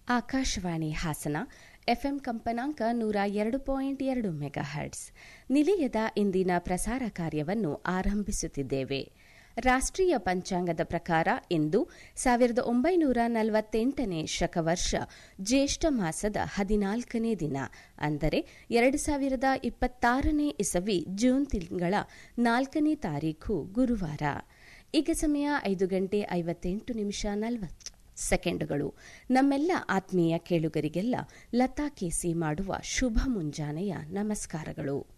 Akashvani Hassan FM ಕಂಪನಾಂಕ ನೂರ ಎರಡು ಪಾಯಿಂಟ್ ಎರಡು ಮೆಗಾಹರ್ಟ್ಸ್ ನಿಲಯದ ಇಂದಿನ ಪ್ರಸಾರ ಕಾರ್ಯವನ್ನು ಆರಂಭಿಸುತ್ತಿದ್ದೇವೆ ರಾಷ್ಟ್ರೀಯ ಪಂಚಾಂಗದ ಪ್ರಕಾರ ಇಂದು ಸಾವಿರದ ಒಂಬೈನೂರ ನಲವತ್ತೆಂಟನೇ ಶಕವರ್ಷ ಜ್ಯೇಷ್ಠ ಮಾಸದ ಹದಿನಾಲ್ಕನೇ ದಿನ ಅಂದರೆ ಎರಡು ಸಾವಿರದ ಇಪ್ಪತ್ತಾರನೇ ಇಸವಿ ಜೂನ್ ತಿಂಗಳ ನಾಲ್ಕನೇ ತಾರೀಖು ಗುರುವಾರ ಈಗ ಸಮಯ ಐದು ಗಂಟೆ ಐವತ್ತೆಂಟು ನಿಮಿಷ ನಲವತ್ತು ಸೆಕೆಂಡುಗಳು ನಮ್ಮೆಲ್ಲ ಆತ್ಮೀಯ ಕೇಳುಗರಿಗೆಲ್ಲ ಲತಾ ಕೇಸಿ ಮಾಡುವ ಶುಭ ಮುಂಜಾನೆಯ ನಮಸ್ಕಾರಗಳು